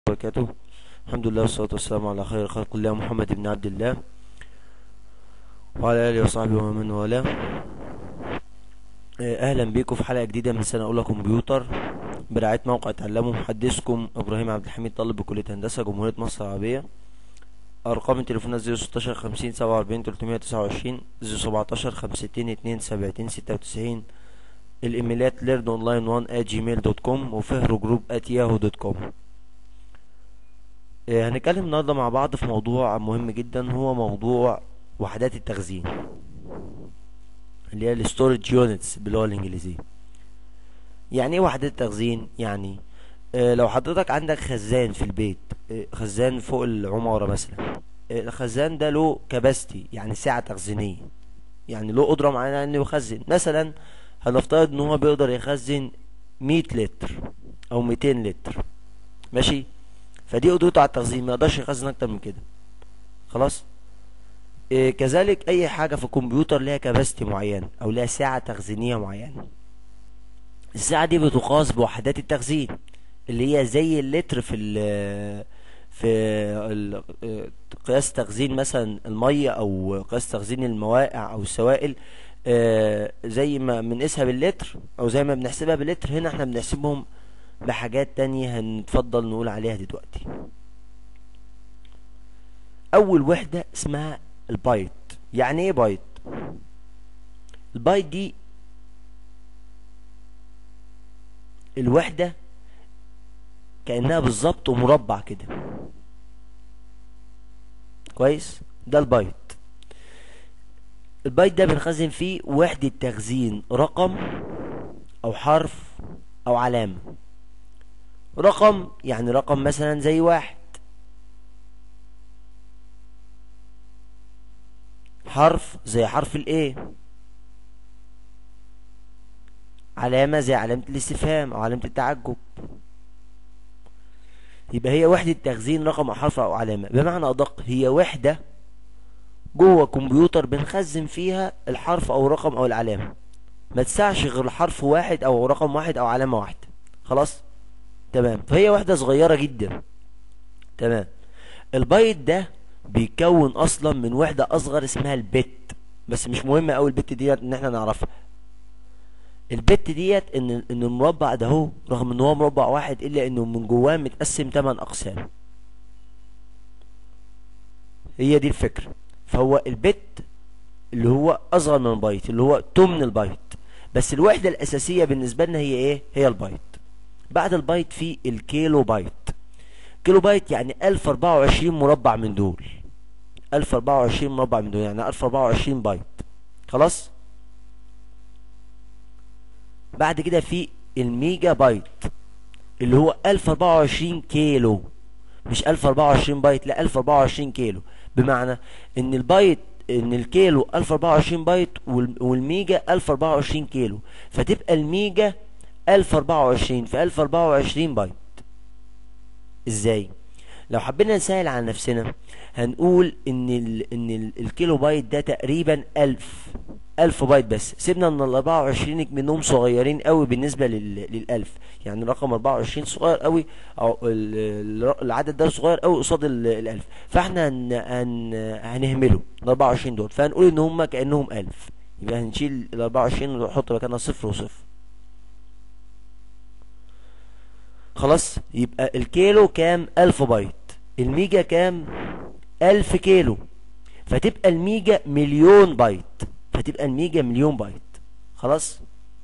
وبركاته الحمد لله والصلاة والسلام على خير خلق الله محمد بن عبد الله وعلى آله وصحبه ومن والاه آه، أهلا بيكم في حلقة جديدة من سنة أولى كمبيوتر برعاية موقع تعلموا محدثكم إبراهيم عبد الحميد طالب بكلية هندسة جمهورية مصر العربية أرقام التليفونات زيرو ستاشر خمسين سبعة وأربعين تلتمية تسعة وعشرين زيرو سبعتاشر خمستين اتنين سبعتين ستة وتسعين الإيميلات ليرن أونلاين وان at جيميل دوت كوم وفهر جروب at ياهو دوت كوم آه، هنتكلم النهارده مع بعض في موضوع مهم جدا هو موضوع وحدات التخزين اللي هي الستورج يونتس باللغه الانجليزيه يعني ايه وحدات التخزين يعني آه، لو حضرتك عندك خزان في البيت آه، خزان فوق العمارة مثلا آه، الخزان ده له كباستي يعني سعة تخزينية يعني له قدرة معينة انه يخزن مثلا هنفترض ان هو بيقدر يخزن 100 لتر او 200 لتر ماشي فدي قدرته على التخزين ما يقدرش يخزن اكتر من كده خلاص إيه كذلك اي حاجة في الكمبيوتر ليها كباستي معين او ليها سعة تخزينية معينة الساعة دي بتقاس بوحدات التخزين اللي هي زي اللتر في ال في ال- آه، قياس تخزين مثلا المية او قياس تخزين المواقع او السوائل آه، زي ما بنقيسها باللتر او زي ما بنحسبها باللتر هنا احنا بنحسبهم بحاجات تانية هنتفضل نقول عليها دلوقتي اول وحدة اسمها البايت يعني ايه بايت البايت دي الوحدة كأنها بالظبط مربع كده كويس ده البايت البايت ده بنخزن فيه وحدة تخزين رقم او حرف او علامة رقم يعني رقم مثلا زي واحد حرف زي حرف الايه علامة زي علامة الاستفهام او علامة التعجب يبقى هي وحدة تخزين رقم او حرف او علامة بمعنى ادق هي وحدة جوه كمبيوتر بنخزن فيها الحرف او الرقم او العلامة ما تسعش غير حرف واحد او رقم واحد او علامة واحدة خلاص تمام فهي وحدة صغيرة جدا تمام البايت ده بيتكون اصلا من وحدة اصغر اسمها البت بس مش مهم اوي البت ديت ان احنا نعرفها البت ديت ان ان المربع ده هو رغم ان هو مربع واحد الا انه من جواه متقسم 8 اقسام هي دي الفكرة فهو البت اللي هو اصغر من البايت اللي هو تمن البايت بس الوحدة الاساسية بالنسبة لنا هي ايه هي البايت بعد البايت في الكيلو بايت كيلو بايت يعني 1024 مربع من دول 1024 مربع من دول يعني 1024 بايت خلاص بعد كده في الميجا بايت اللي هو 1024 كيلو مش 1024 بايت لا 1024 كيلو بمعنى ان البايت ان الكيلو 1024 بايت وال- والميجا 1024 كيلو فتبقى الميجا 1024 في 1024 بايت ازاي لو حبينا نسهل على نفسنا هنقول ان ال ان ال الكيلو بايت ده تقريبا 1000 1000 بايت بس سيبنا ان ال 24 منهم صغيرين قوي بالنسبه لل للألف يعني رقم 24 صغير قوي او ال- ال- العدد ده صغير قوي قصاد ال- الألف فاحنا هن هن هنهمله ال 24 دول فهنقول ان هم كانهم 1000 يبقى هنشيل ال 24 ونحط مكانها صفر وصفر خلاص يبقى الكيلو كام ألف بايت الميجا كام ألف كيلو فتبقى الميجا مليون بايت فتبقى الميجا مليون بايت خلاص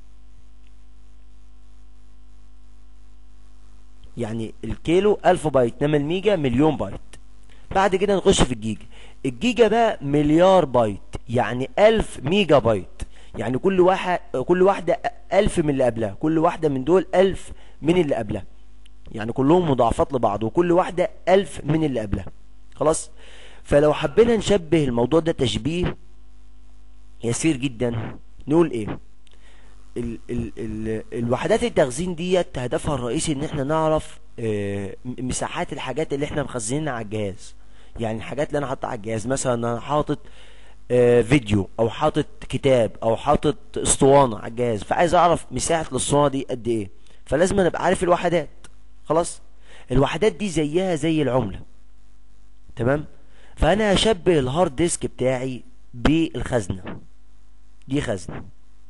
يعني الكيلو ألف بايت انما الميجا مليون بايت بعد كده نخش في الجيجا الجيجا بقى مليار بايت يعني ألف ميجا بايت يعني كل واحد كل واحدة ألف من اللي قبلها كل واحدة من دول ألف من اللي قبلها يعني كلهم مضاعفات لبعض وكل واحدة ألف من اللي قبلها خلاص فلو حبينا نشبه الموضوع ده تشبيه يسير جدا نقول ايه ال ال ال الوحدات التخزين ديت هدفها الرئيسي ان احنا نعرف آه، م- مساحات الحاجات اللي احنا مخزنينها على الجهاز يعني الحاجات اللي انا حاططها على الجهاز مثلا انا حاطط آه، فيديو او حاطط كتاب او حاطط اسطوانه على الجهاز فعايز اعرف مساحه الاسطوانه دي قد ايه فلازم أنا ابقى عارف الوحدات خلاص الوحدات دي زيها زي العملة تمام فانا هشبه الهارد ديسك بتاعي بالخزنة دي خزنة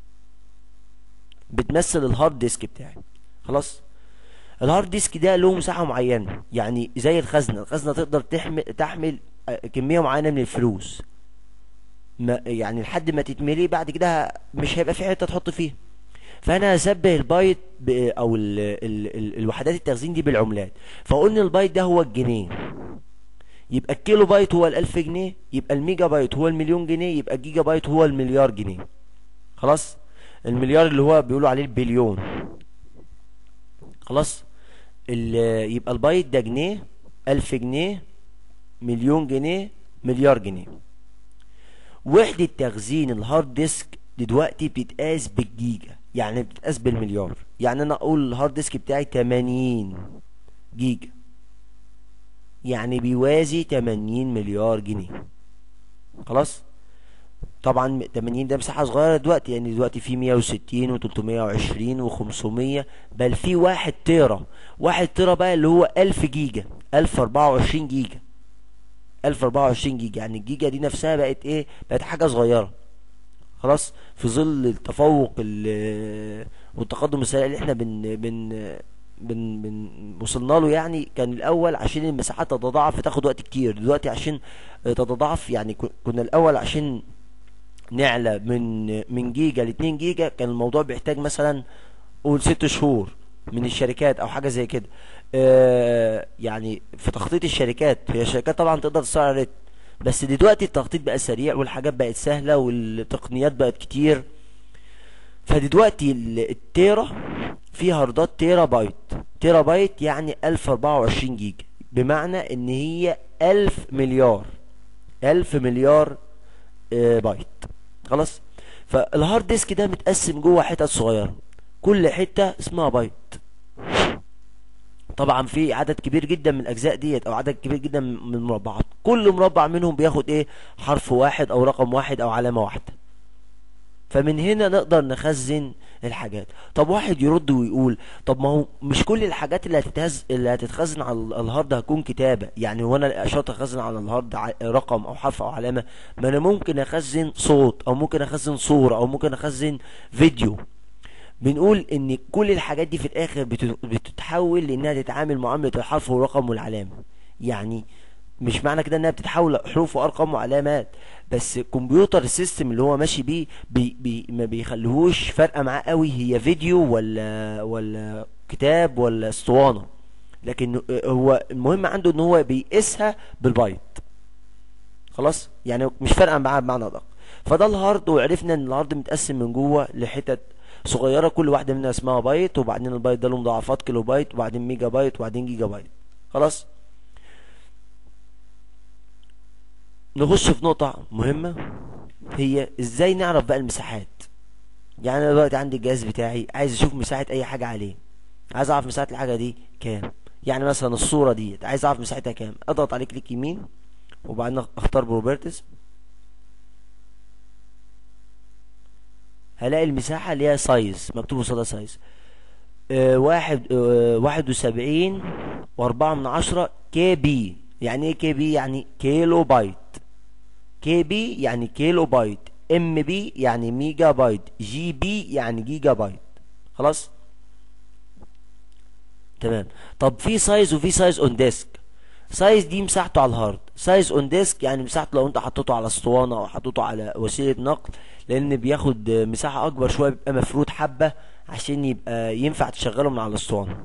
بتمثل الهارد ديسك بتاعي خلاص الهارد ديسك ده له مساحة معينة يعني زي الخزنة الخزنة تقدر تحمل تحمل آه، كمية معينة من الفلوس ما يعني لحد ما تتملي بعد كده مش هيبقى في حتة تحط فيها فانا هشبه البايت ب- او ال ال ال الوحدات التخزين دي بالعملات فقلنا البايت ده هو الجنيه يبقى الكيلو بايت هو الالف جنيه يبقى الميجا بايت هو المليون جنيه يبقى الجيجا بايت هو المليار جنيه خلاص المليار اللي هو بيقولوا عليه البليون خلاص ال- يبقى البايت ده جنيه ألف جنيه مليون جنيه مليار جنيه وحدة تخزين الهارد ديسك دلوقتي بتتقاس بالجيجا يعني بتتقاس بالمليار يعني انا اقول الهارد ديسك بتاعي 80 جيجا يعني بيوازي 80 مليار جنيه خلاص طبعا 80 ده مساحة صغيرة دلوقتي يعني دلوقتي في 160 و320 و500 بل في واحد تيرا واحد تيرا بقى اللي هو 1000 جيجا 1024 جيجا 1024 جيجا يعني الجيجا دي نفسها بقت ايه بقت حاجة صغيرة خلاص في ظل التفوق ال- والتقدم السريع اللي احنا بن بن بن, بن وصلنا له يعني كان الاول عشان المساحات تتضاعف تاخد وقت كتير دلوقتي عشان تتضاعف يعني كن- كنا الاول عشان نعلى من من جيجا ل 2 جيجا كان الموضوع بيحتاج مثلا قول ست شهور من الشركات او حاجه زي كده آه يعني في تخطيط الشركات هي الشركات طبعا تقدر تسرع الريتم بس دلوقتي التخطيط بقى سريع والحاجات بقت سهله والتقنيات بقت كتير فدلوقتي ال- التيرا في هاردات تيرا بايت تيرا بايت يعني 1024 جيجا بمعنى ان هي 1000 مليار 1000 مليار آه، بايت خلاص فالهارد ديسك ده متقسم جوه حتت صغيره كل حته اسمها بايت طبعا في عدد كبير جدا من الاجزاء ديت او عدد كبير جدا من المربعات كل مربع منهم بياخد ايه حرف واحد او رقم واحد او علامه واحده فمن هنا نقدر نخزن الحاجات طب واحد يرد ويقول طب ما هو مش كل الحاجات اللي هتتهز اللي هتتخزن على ال- الهارد هتكون كتابة يعني وانا اشرط اخزن على الهارد ع- رقم او حرف او علامة ما انا ممكن اخزن صوت او ممكن اخزن صورة او ممكن اخزن فيديو بنقول ان كل الحاجات دي في الاخر بت- بتتحول لانها تتعامل معاملة الحرف والرقم والعلامة يعني مش معنى كده انها بتتحول حروف وارقام وعلامات بس الكمبيوتر السيستم اللي هو ماشي بيه بي بي ما بيخليهوش فارقه معاه قوي هي فيديو ولا ولا كتاب ولا اسطوانه لكن هو المهم عنده ان هو بيقيسها بالبايت خلاص يعني مش فارقه معاه بمعنى ادق فده الهارد وعرفنا ان الهارد متقسم من جوه لحتت صغيره كل واحده منها اسمها بايت وبعدين البايت ده له مضاعفات كيلو بايت وبعدين ميجا بايت وبعدين جيجا بايت خلاص نخش في نقطة مهمة هي ازاي نعرف بقى المساحات يعني انا دلوقتي عندي الجهاز بتاعي عايز اشوف مساحة اي حاجة عليه عايز اعرف مساحة الحاجة دي كام يعني مثلا الصورة دي عايز اعرف مساحتها كام اضغط عليه كليك يمين وبعدين اختار بروبرتس هلاقي المساحة اللي هي سايز مكتوب قصادها سايز آه واحد آه واحد وسبعين واربعة من عشرة كي بي يعني ايه كي بي يعني كيلو بايت كي بي يعني كيلو بايت ام بي يعني ميجا بايت جي بي يعني جيجا بايت خلاص تمام طب في سايز وفي سايز اون ديسك سايز دي مساحته على الهارد سايز اون ديسك يعني مساحته لو انت حطيته على اسطوانه او حطيته على وسيله نقل لان بياخد مساحه اكبر شويه بيبقى مفروض حبه عشان يبقى ينفع تشغله من على الاسطوانه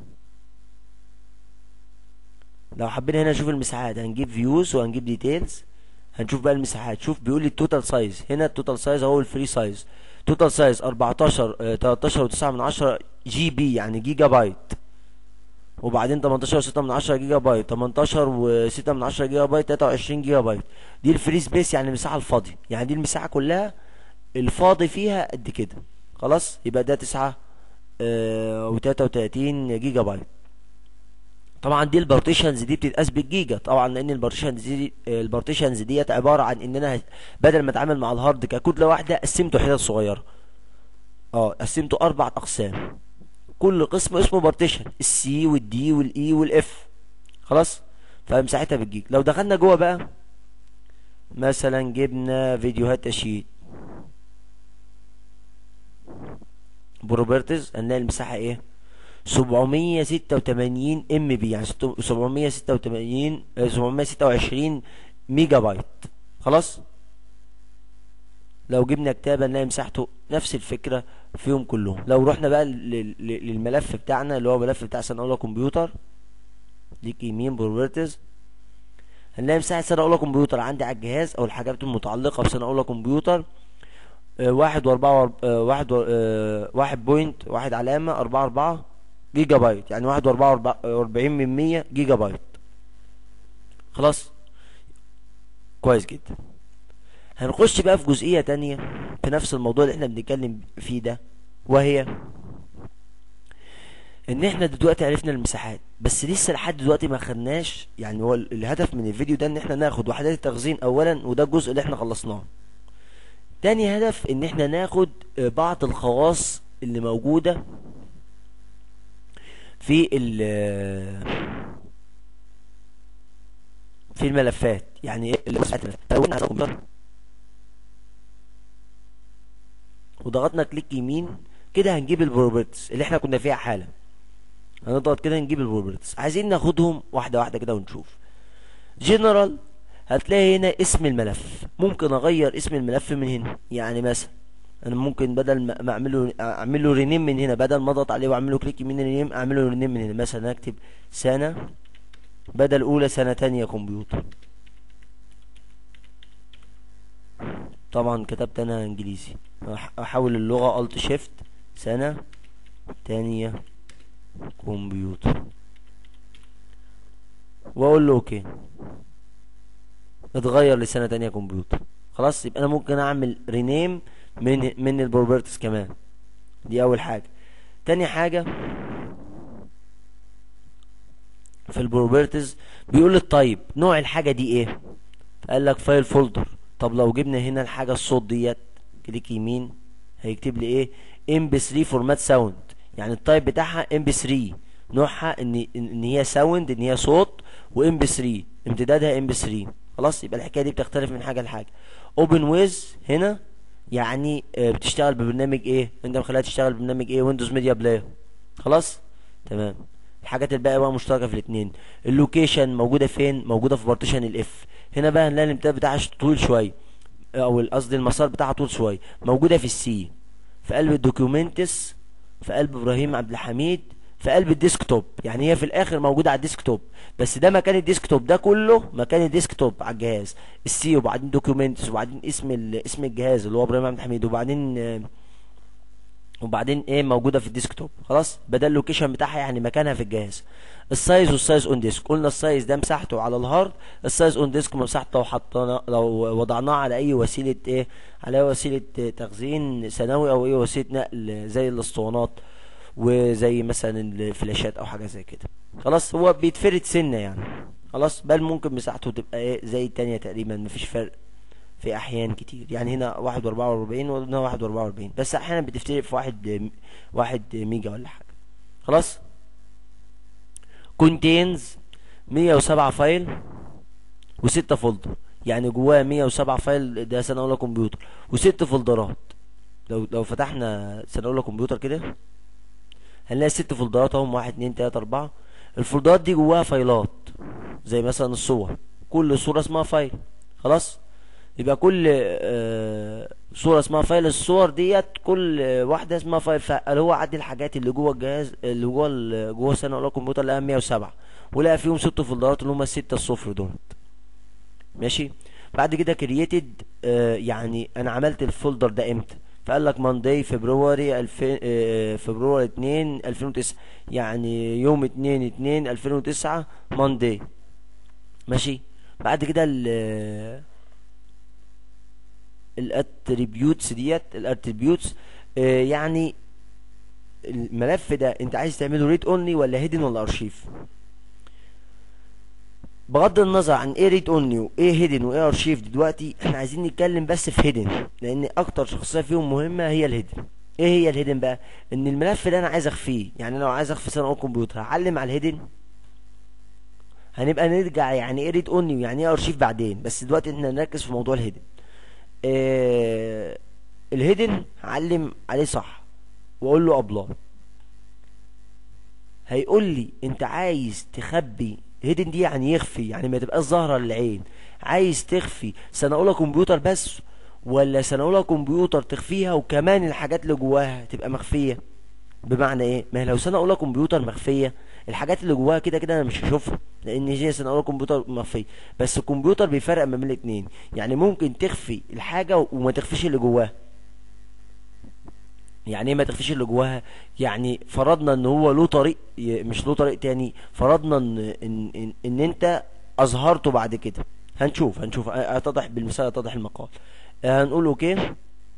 لو حبينا هنا نشوف المساحات هنجيب فيوز وهنجيب ديتيلز هنشوف بقى المساحات شوف بيقول لي التوتال سايز هنا التوتال سايز اهو الفري سايز توتال سايز 14 آه، 13 و9 من 10 جي بي يعني جيجا بايت وبعدين 18 و6 من 10 جيجا بايت 18 و6 من 10 جيجا بايت 23 جيجا بايت دي الفري سبيس يعني المساحه الفاضيه يعني دي المساحه كلها الفاضي فيها قد كده خلاص يبقى ده 9 و33 جيجا بايت طبعا دي البارتيشنز دي بتتقاس بالجيجا طبعا لان البارتيشنز دي البارتيشنز ديت عباره عن ان انا بدل ما اتعامل مع الهارد ككتله واحده قسمته حتت صغيره اه قسمته اربع اقسام كل قسم اسمه بارتيشن السي والدي والاي والاف خلاص فمساحتها بالجيج لو دخلنا جوه بقى مثلا جبنا فيديوهات تشييد بروبرتز هنلاقي المساحة ايه 786 ام بي يعني 786 726 ميجا بايت خلاص لو جبنا كتاب هنلاقي مساحته نفس الفكرة فيهم كلهم لو رحنا بقى للملف بتاعنا اللي هو ملف بتاع سنة أولى كمبيوتر ليك يمين بروبرتز هنلاقي مساحة سنة أولى كمبيوتر عندي على الجهاز أو الحاجات المتعلقة بسنة أولى كمبيوتر آه، واحد وأربعة آه، واحد آه، واحد بوينت واحد علامة أربعة أربعة جيجا بايت يعني واحد وأربعة وأربعين من مية جيجا بايت خلاص كويس جدا هنخش بقى في جزئية تانية في نفس الموضوع اللي احنا بنتكلم فيه ده وهي ان احنا دلوقتي عرفنا المساحات بس لسه لحد دلوقتي ما خدناش يعني هو الهدف من الفيديو ده ان احنا ناخد وحدات التخزين اولا وده الجزء اللي احنا خلصناه تاني هدف ان احنا ناخد بعض الخواص اللي موجودة في ال في الملفات يعني ايه اللي وضغطنا كليك يمين كده هنجيب البروبرتس اللي احنا كنا فيها حالا هنضغط كده نجيب البروبرتس عايزين ناخدهم واحدة واحدة كده ونشوف جنرال هتلاقي هنا اسم الملف ممكن اغير اسم الملف من هنا يعني مثلا انا ممكن بدل ما اعمله اعمل له رينيم من هنا بدل ما اضغط عليه واعمل له كليك يمين رينيم اعمل له رينيم من هنا مثلا اكتب سنة بدل اولى سنة تانية كمبيوتر طبعا كتبت انا انجليزي احول اللغة الت شيفت سنة تانية كمبيوتر واقول له اوكي اتغير لسنة تانية كمبيوتر خلاص يبقى انا ممكن اعمل رينيم من من البروبرتس كمان دي اول حاجة تاني حاجة في البروبرتز بيقول الطيب نوع الحاجة دي ايه قال لك فايل فولدر طب لو جبنا هنا الحاجة الصوت ديت كليك يمين هيكتب لي ايه ام بي 3 فورمات ساوند يعني التايب بتاعها ام بي 3 نوعها ان ان هي ساوند ان هي صوت وام بي 3 امتدادها ام بي 3 خلاص يبقى الحكايه دي بتختلف من حاجه لحاجه اوبن ويز هنا يعني آه، بتشتغل ببرنامج ايه انت مخليها تشتغل ببرنامج ايه ويندوز ميديا بلاير خلاص تمام الحاجات الباقيه بقى مشتركه في الاثنين اللوكيشن موجوده فين موجوده في بارتيشن الاف هنا بقى هنلاقي الامتداد بتاعها طويل شويه او قصدي المسار بتاعها طول شويه موجوده في السي في قلب الدوكيومنتس في قلب ابراهيم عبد الحميد في قلب الديسكتوب يعني هي في الاخر موجوده على الديسكتوب بس ده مكان الديسكتوب ده كله مكان الديسكتوب على الجهاز السي وبعدين دوكيومنتس وبعدين اسم اسم الجهاز اللي هو ابراهيم عبد الحميد وبعدين وبعدين ايه موجوده في الديسكتوب خلاص بدل اللوكيشن بتاعها يعني مكانها في الجهاز السايز والسايز اون ديسك قلنا السايز ده مساحته على الهارد السايز اون ديسك مساحته لو حطينا لو وضعناه على اي وسيله ايه على اي وسيله تخزين ثانوي او اي وسيله نقل زي الاسطوانات وزي مثلا الفلاشات او حاجه زي كده خلاص هو بيتفرد سنه يعني خلاص بل ممكن مساحته تبقى ايه زي التانية تقريبا مفيش فرق في احيان كتير يعني هنا واحد واربعة واربعين وهنا واحد واربعة واربعين بس احيانا بتفترق في واحد واحد ميجا ولا حاجة خلاص contains 107 فايل وستة فولدر يعني جواه 107 فايل ده سنة اولى كمبيوتر وست فولدرات لو لو فتحنا سنة اولى كمبيوتر كده هنلاقي ست فولدرات اهم واحد اتنين تلاتة اربعة الفولدرات دي جواها فايلات زي مثلا الصور كل صورة اسمها فايل خلاص يبقى كل آه، صورة اسمها فايل الصور ديت كل واحدة اسمها فايل فقال هو عدي الحاجات اللي جوه الجهاز اللي جوه جوه سنة اولى الكمبيوتر لقاها 107 ولقى فيهم ست فولدرات اللي هم الستة الصفر دول ماشي بعد كده كرييتد آه يعني انا عملت الفولدر ده امتى فقال لك مانداي فبراير 2000 آه فبراير 2 2009 يعني يوم 2 2 2009 مانداي ماشي بعد كده الاتريبيوتس ديت الاتريبيوتس آه يعني الملف ده انت عايز تعمله ريد اونلي ولا هيدن ولا ارشيف بغض النظر عن ايه ريد اونلي وايه هيدن وايه ارشيف دلوقتي احنا عايزين نتكلم بس في هيدن لان اكتر شخصيه فيهم مهمه هي الهيدن ايه هي الهيدن بقى ان الملف ده انا عايز اخفيه يعني لو عايز اخفي صنع كمبيوتر هعلم على الهيدن هنبقى نرجع يعني ايه ريد اونلي ويعني ايه ارشيف بعدين بس دلوقتي احنا نركز في موضوع الهيدن آه الهيدن هعلم عليه صح واقول له ابلاي هيقول لي انت عايز تخبي هيدن دي يعني يخفي يعني ما تبقاش ظاهره للعين عايز تخفي سنه اولى كمبيوتر بس ولا سنه اولى كمبيوتر تخفيها وكمان الحاجات اللي جواها تبقى مخفيه بمعنى ايه ما هي لو سنه اولى كمبيوتر مخفيه الحاجات اللي جواها كده كده انا مش هشوفها لان هي سنه اولى كمبيوتر مخفيه بس الكمبيوتر بيفرق ما بين الاثنين يعني ممكن تخفي الحاجه وما تخفيش اللي جواها يعني ايه ما تخفيش اللي جواها يعني فرضنا ان هو له طريق مش له طريق تاني فرضنا ان ان ان, إن انت اظهرته بعد كده هنشوف هنشوف اتضح بالمثال اتضح المقال هنقول اوكي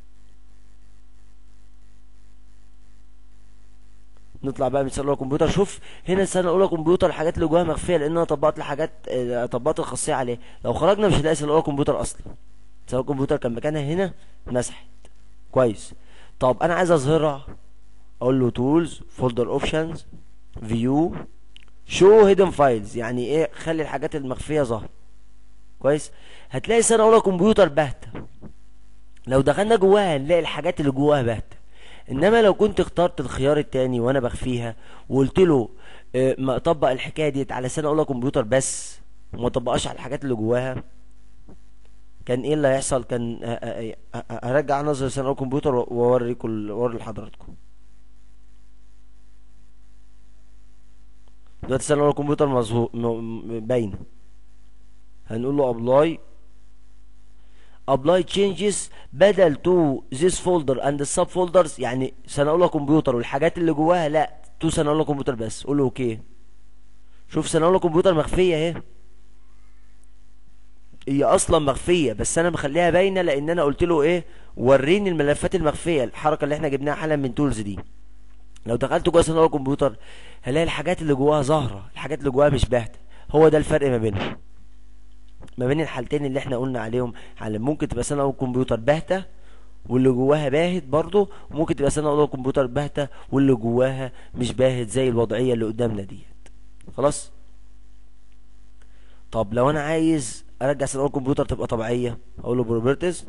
نطلع بقى من سنه اولى كمبيوتر شوف هنا السنه الاولى كمبيوتر الحاجات اللي جواها مخفيه لان انا طبقت الحاجات طبقت الخاصيه عليه لو خرجنا مش هنلاقي سنه الاولى كمبيوتر اصلا سنه كمبيوتر كان مكانها هنا مسحت كويس طب انا عايز اظهرها اقول له تولز فولدر اوبشنز فيو شو هيدن فايلز يعني ايه خلي الحاجات المخفيه ظاهره كويس هتلاقي سنه اولى كمبيوتر باهته لو دخلنا جواها هنلاقي الحاجات اللي جواها باهته انما لو كنت اخترت الخيار التاني وانا بخفيها وقلت له اه ما اطبق الحكايه ديت على سنه اولى كمبيوتر بس وما اطبقهاش على الحاجات اللي جواها كان ايه اللي هيحصل كان هرجع نظر سنه اولى كمبيوتر واوريكم واوري لحضراتكم دلوقتي سنه اولى كمبيوتر مظهور باينه هنقول له ابلاي apply changes بدل to this folder and the sub folders يعني سنة أولى كمبيوتر والحاجات اللي جواها لا تو سنة أولى كمبيوتر بس قول له اوكي شوف سنة أولى كمبيوتر مخفية اهي هي اصلا مخفية بس انا مخليها باينة لان انا قلت له ايه وريني الملفات المخفية الحركة اللي احنا جبناها حالا من تولز دي لو دخلت جوه سنة أولى كمبيوتر هلاقي الحاجات اللي جواها ظاهرة الحاجات اللي جواها مش باهتة هو ده الفرق ما بينهم ما بين الحالتين اللي احنا قلنا عليهم على ممكن تبقى سنه اول كمبيوتر باهته واللي جواها باهت برضه وممكن تبقى سنه اول كمبيوتر باهته واللي جواها مش باهت زي الوضعيه اللي قدامنا ديت خلاص طب لو انا عايز ارجع سنه اول كمبيوتر تبقى طبيعيه اقول له بروبرتيز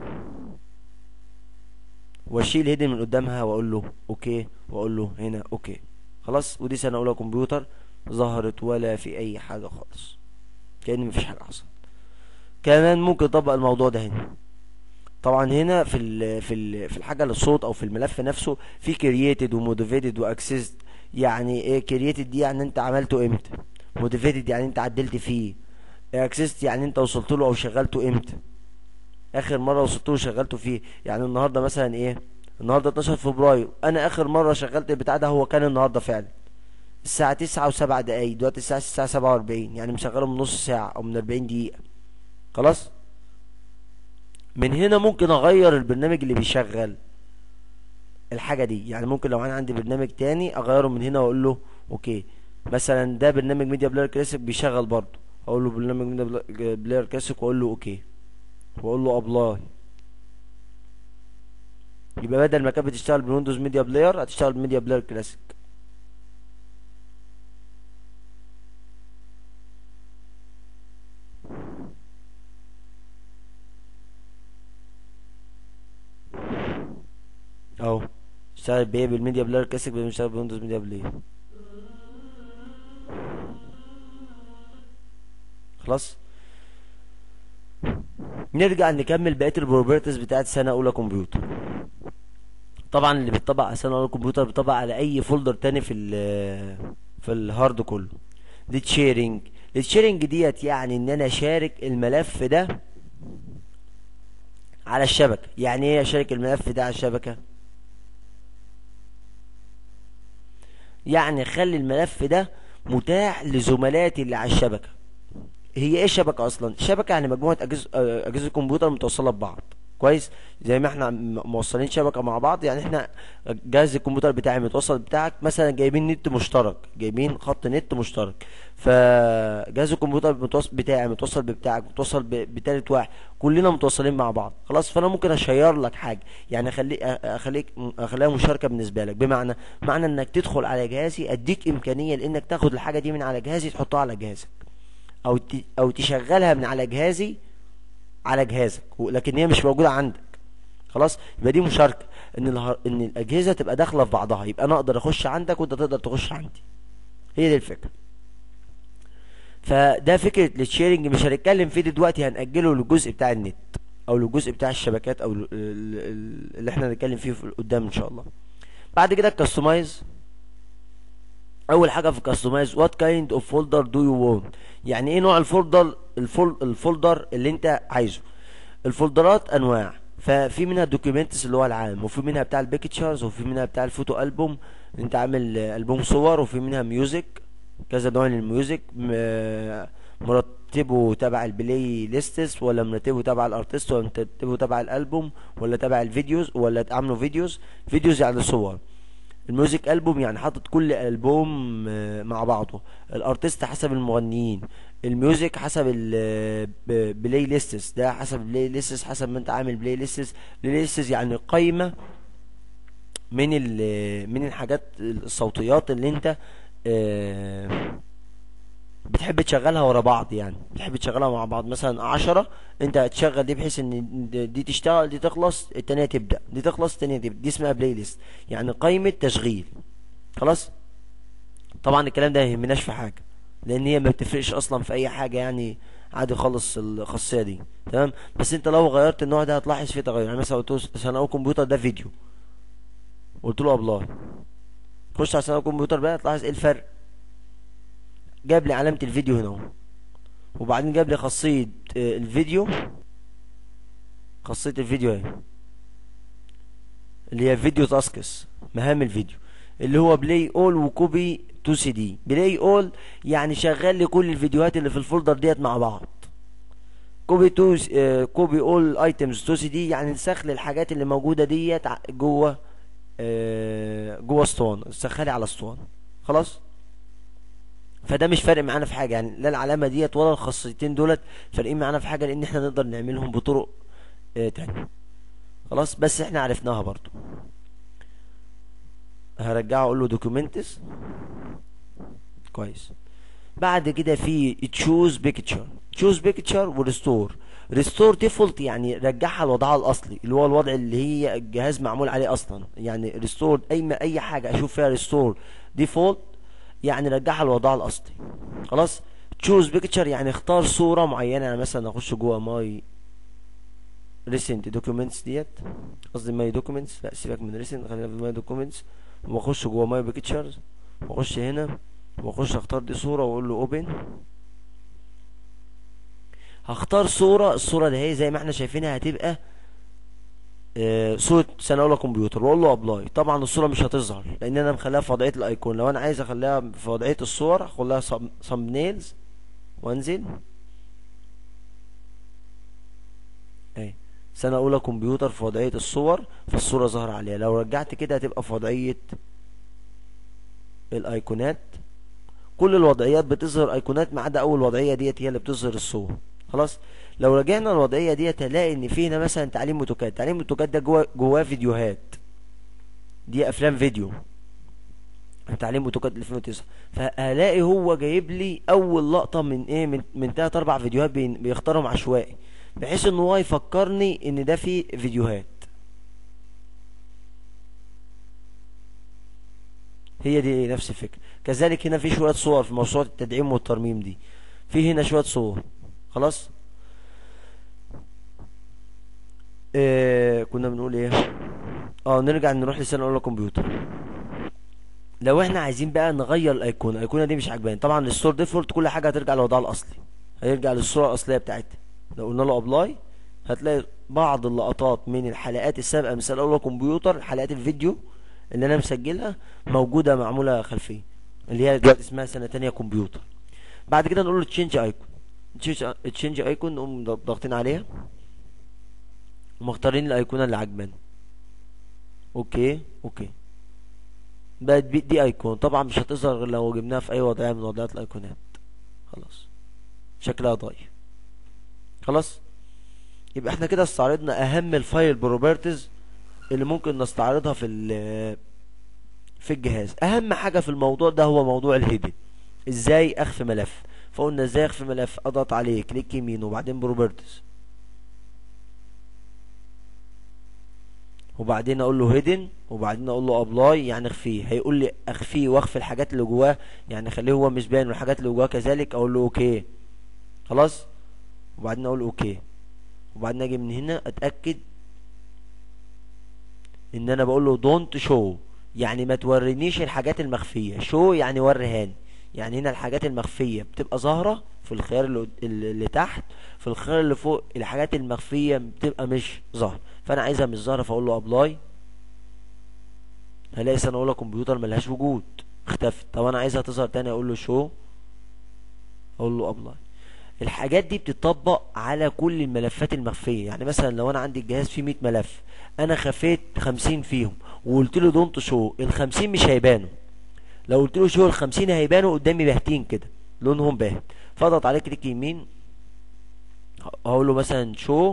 واشيل هيدن من قدامها واقول له اوكي واقول له هنا اوكي خلاص ودي سنه اولى كمبيوتر ظهرت ولا في اي حاجه خالص كأن مفيش حاجه حصلت كمان ممكن اطبق الموضوع ده هنا طبعا هنا في ال في ال في الحاجه للصوت او في الملف نفسه في كرييتد وموديفيتد واكسسد يعني ايه كرييتد دي يعني انت عملته امتى موديفيتد يعني انت عدلت فيه اكسسد يعني انت وصلت له او شغلته امتى اخر مره وصلت له وشغلته فيه يعني النهارده مثلا ايه النهارده 12 فبراير انا اخر مره شغلت البتاع ده هو كان النهارده فعلا الساعه 9 و7 دقايق دلوقتي الساعه الساعه 47 يعني مشغله من نص ساعه او من 40 دقيقه خلاص من هنا ممكن اغير البرنامج اللي بيشغل الحاجه دي يعني ممكن لو انا عندي برنامج تاني اغيره من هنا واقول له اوكي مثلا ده برنامج ميديا بلاير كلاسيك بيشغل برضه اقول له برنامج ميديا بلاير كلاسيك واقول له اوكي واقول له ابلاي يبقى بدل ما كانت بتشتغل بالويندوز ميديا بلاير هتشتغل بميديا بلاير كلاسيك اهو اشتغل بايه بالميديا بلاير كلاسيك بيشتغل بويندوز ميديا بلاير خلاص نرجع نكمل بقيه البروبرتيز بتاعت سنه اولى كمبيوتر طبعا اللي بيطبق على سنه اولى كمبيوتر بيطبق على اي فولدر تاني في ال في الهارد كله دي شيرنج الشيرنج ديت يعني ان انا اشارك الملف ده على الشبكه يعني ايه اشارك الملف ده على الشبكه يعني خلي الملف ده متاح لزملاتي اللي على الشبكة هي ايه الشبكة اصلا الشبكة يعني مجموعة اجهزة اجهزة كمبيوتر متوصلة ببعض كويس زي ما احنا موصلين شبكة مع بعض يعني احنا جهاز الكمبيوتر بتاعي متوصل بتاعك مثلا جايبين نت مشترك جايبين خط نت مشترك فجهاز الكمبيوتر متوصل بتاعي متوصل ببتاعك متوصل بتالت واحد كلنا متوصلين مع بعض خلاص فانا ممكن اشير لك حاجه يعني اخلي اخليك اخليها مشاركه بالنسبه لك بمعنى معنى انك تدخل على جهازي اديك امكانيه لانك تاخد الحاجه دي من على جهازي تحطها على جهازك او ت- او تشغلها من على جهازي على جهازك لكن هي مش موجوده عندك خلاص يبقى دي مشاركه ان الهر... ان الاجهزه تبقى داخله في بعضها يبقى انا اقدر اخش عندك وانت تقدر تخش عندي هي دي الفكره فده فكره الشيرنج مش هنتكلم فيه دلوقتي هنأجله للجزء بتاع النت او للجزء بتاع الشبكات او ال- ال- ال- اللي احنا هنتكلم فيه في قدام ان شاء الله بعد كده الكاستمايز اول حاجه في الكاستمايز وات كايند اوف فولدر دو يو وونت يعني ايه نوع الفولدر الفول الفولدر اللي انت عايزه الفولدرات انواع ففي منها دوكيومنتس اللي هو العام وفي منها بتاع البيكتشرز وفي منها بتاع الفوتو البوم انت عامل آه، البوم صور وفي منها ميوزك كذا نوع للميوزك م- مرتبه تبع البلاي ليستس ولا مرتبه تبع الارتست ولا مرتبه تبع الالبوم ولا تبع الفيديوز ولا عامله فيديوز فيديوز يعني صور الميوزك البوم يعني حاطط كل البوم آه، مع بعضه الارتست حسب المغنيين الميوزك حسب البلاي ليستس ده حسب البلاي ليستس حسب ما انت عامل بلاي ليستس بلاي ليستس يعني قائمه من ال- من الحاجات الصوتيات اللي انت آه، بتحب تشغلها ورا بعض يعني بتحب تشغلها مع بعض مثلا عشرة انت هتشغل دي بحيث ان دي تشتغل دي تخلص التانية تبدأ دي تخلص التانية تبدأ دي اسمها بلاي ليست يعني قائمة تشغيل خلاص طبعا الكلام ده يهمناش في حاجة لان هي ما بتفرقش اصلا في اي حاجة يعني عادي خالص الخاصية دي تمام بس انت لو غيرت النوع ده هتلاحظ فيه تغير يعني مثلا قلت له ثانوي كمبيوتر ده فيديو قلت له ابلاي خش على ثانوي كمبيوتر بقى تلاحظ ايه الفرق جاب لي علامة الفيديو هنا اهو وبعدين جاب لي خاصية آه، الفيديو خاصية الفيديو اهي اللي هي فيديو تاسكس مهام الفيديو اللي هو بلاي اول وكوبي تو سي دي بلاي اول يعني شغل لي كل الفيديوهات اللي في الفولدر ديت مع بعض كوبي تو كوبي اول ايتمز تو سي دي يعني نسخ لي الحاجات اللي موجوده ديت ع- جوه آه، جوه اسطوانه نسخها على اسطوانه خلاص فده مش فارق معانا في حاجه يعني لا العلامه ديت ولا الخاصيتين دولت فارقين معانا في حاجه لان احنا نقدر نعملهم بطرق آه، تانية خلاص بس احنا عرفناها برضو هرجعه اقول له دوكيومنتس كويس بعد كده في تشوز بيكتشر تشوز بيكتشر وريستور ريستور ديفولت يعني رجعها لوضعها الاصلي اللي هو الوضع اللي هي الجهاز معمول عليه اصلا يعني ريستور اي ما اي حاجه اشوف فيها ريستور ديفولت يعني رجعها لوضعها الاصلي خلاص تشوز بيكتشر يعني اختار صوره معينه يعني مثلا اخش جوه ماي ريسنت دوكيومنتس ديت قصدي ماي دوكيومنتس لا سيبك من ريسنت خلينا في ماي دوكيومنتس واخش جوه ماي بيكتشرز واخش هنا واخش اختار دي صوره واقول له اوبن هختار صوره الصوره دي هي زي ما احنا شايفينها هتبقى آه، صورة سنة أولى كمبيوتر وأقول له أبلاي طبعا الصورة مش هتظهر لأن أنا مخليها في وضعية الأيقون لو أنا عايز أخليها في وضعية الصور هخليها سامبنيلز وأنزل أهي سنة أولى كمبيوتر في وضعية الصور فالصورة ظاهرة عليها لو رجعت كده هتبقى في وضعية الأيقونات كل الوضعيات بتظهر أيقونات ما عدا أول وضعية ديت هي اللي بتظهر الصور خلاص لو رجعنا الوضعية ديت هنلاقي إن في هنا مثلا تعليم أوتوكاد تعليم أوتوكاد ده جواه جواه فيديوهات دي أفلام فيديو تعليم أوتوكاد 2009 فهلاقي هو جايب لي أول لقطة من إيه من من تلات أربع فيديوهات بين- بيختارهم عشوائي بحيث إن هو يفكرني إن ده فيه فيديوهات هي دي نفس الفكرة كذلك هنا في شوية صور في موسوعة التدعيم والترميم دي في هنا شوية صور خلاص إيه كنا بنقول ايه اه نرجع نروح لسنة اولى كمبيوتر لو احنا عايزين بقى نغير الايقونة الايقونة دي مش عاجباني طبعا الستور ديفولت كل حاجة هترجع لوضعها الاصلي هيرجع للصورة الاصلية بتاعتها لو قلنا له ابلاي هتلاقي بعض اللقطات من الحلقات السابقة من سنة اولى كمبيوتر حلقات الفيديو اللي انا مسجلها موجودة معمولة خلفية اللي هي دلوقتي اسمها سنة تانية كمبيوتر بعد كده نقول له تشينج ايكون تشينج ايكون نقوم ضاغطين عليها ومختارين الايقونه اللي عجبانا اوكي اوكي بقت بي- دي ايقون طبعا مش هتظهر غير لو جبناها في اي وضعيه من وضعيات الايقونات خلاص شكلها ضايع خلاص يبقى احنا كده استعرضنا اهم الفايل بروبرتيز اللي ممكن نستعرضها في ال- في الجهاز اهم حاجه في الموضوع ده هو موضوع الهيدن ازاي اخفي ملف فقلنا ازاي اخفي ملف اضغط عليه كليك يمين وبعدين بروبرتيز وبعدين اقول له هيدن وبعدين اقول له ابلاي يعني اخفيه هيقول لي اخفيه واخفي الحاجات اللي جواه يعني اخليه هو مش باين والحاجات اللي جواه كذلك اقول له اوكي خلاص وبعدين اقول اوكي وبعدين اجي من هنا اتاكد ان انا بقول له دونت شو يعني ما تورينيش الحاجات المخفيه شو يعني وريهاني يعني هنا الحاجات المخفيه بتبقى ظاهره في الخيار اللي, قد- اللي تحت في الخيار اللي فوق الحاجات المخفيه بتبقى مش ظاهره فانا عايزها مش ظاهره فاقول له ابلاي هلاقي سنه اولى كمبيوتر ملهاش وجود اختفت طب انا عايزها تظهر تاني اقول له شو اقول له ابلاي الحاجات دي بتطبق على كل الملفات المخفيه يعني مثلا لو انا عندي الجهاز فيه 100 ملف انا خفيت 50 فيهم وقلت له دونت شو ال 50 مش هيبانوا لو قلت له شو ال 50 هيبانوا قدامي باهتين كده لونهم باهت فاضغط عليه كليك يمين هقول له مثلا شو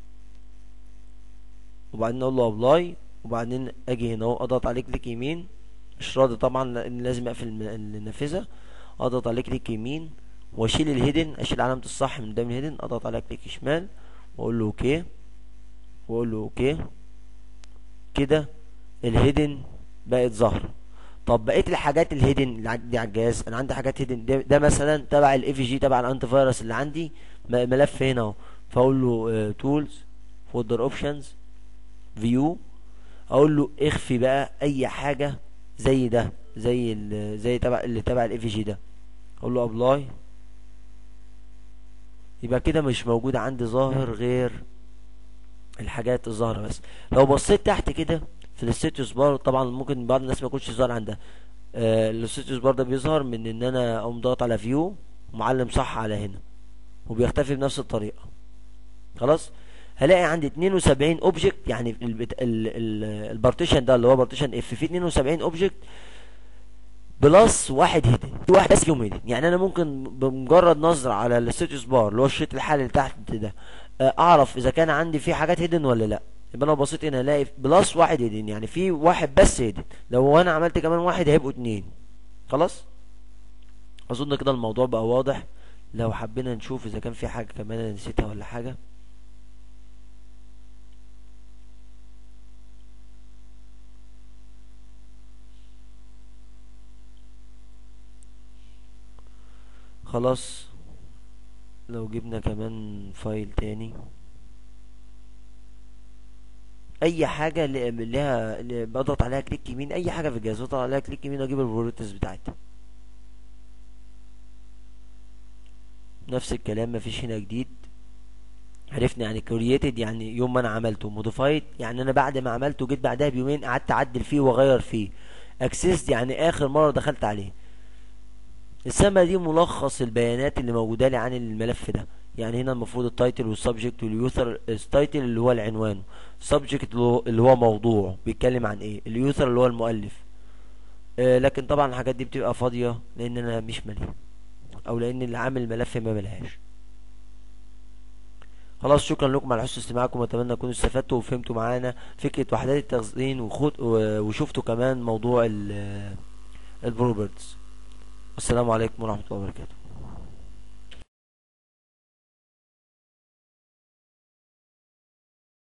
وبعدين اقول له ابلاي وبعدين اجي هنا اهو اضغط عليه كليك يمين مش راضي طبعا لان لازم اقفل الم- النافذه اضغط عليه كليك يمين واشيل الهيدن اشيل علامه الصح من قدام الهيدن اضغط عليها كليك شمال واقول له اوكي واقول له اوكي كده الهيدن بقت ظاهره طب بقيه الحاجات الهيدن اللي عندي على الجهاز انا عندي حاجات هيدن ده, ده مثلا تبع الاف جي تبع الانتي فيروس اللي عندي م- ملف هنا اهو فاقول له تولز فولدر اوبشنز فيو اقول له اخفي بقى اي حاجه زي ده زي ال- زي تبع اللي تبع الاف جي ده اقول له ابلاي يبقى كده مش موجود عندي ظاهر غير الحاجات الظاهره بس لو بصيت تحت كده في الستاتوس بار طبعا ممكن بعض الناس ما يكونش ظاهر عندها آه الستاتوس بار ده بيظهر من ان انا اقوم ضاغط على فيو ومعلم صح على هنا وبيختفي بنفس الطريقه خلاص هلاقي عندي 72 اوبجكت يعني البت... ال... ال... البارتيشن ده اللي هو بارتيشن اف فيه 72 اوبجكت بلس واحد هيدن في واحد بس فيهم هيدن يعني انا ممكن بمجرد نظر على الستاتوس بار اللي هو الشريط الحالي اللي تحت ده آه، اعرف اذا كان عندي فيه حاجات هيدن ولا لا يبقى لو بصيت هنا الاقي بلس واحد هيدن يعني في واحد بس هيدن لو انا عملت كمان واحد هيبقوا اتنين خلاص اظن كده الموضوع بقى واضح لو حبينا نشوف اذا كان في حاجه كمان انا نسيتها ولا حاجه خلاص لو جبنا كمان فايل تاني اي حاجه اللي اللي لها اللي بضغط عليها كليك يمين اي حاجه في الجهاز بضغط عليها كليك يمين واجيب البروتس بتاعتها نفس الكلام مفيش هنا جديد عرفنا يعني كرييتد يعني يوم ما انا عملته موديفايد يعني انا بعد ما عملته جيت بعدها بيومين قعدت اعدل فيه واغير فيه اكسس يعني اخر مره دخلت عليه السما دي ملخص البيانات اللي موجوده لي عن الملف ده يعني هنا المفروض التايتل والسبجكت واليوثر التايتل اللي هو العنوان السبجكت اللي هو موضوع بيتكلم عن ايه اليوثر اللي هو المؤلف آه لكن طبعا الحاجات دي بتبقى فاضيه لان انا مش ماليها او لان اللي عامل الملف ما ملهاش خلاص شكرا لكم على حسن استماعكم واتمنى تكونوا استفدتوا وفهمتوا معانا فكره وحدات التخزين وخد وشفتوا كمان موضوع البروبرتس السلام عليكم ورحمه الله وبركاته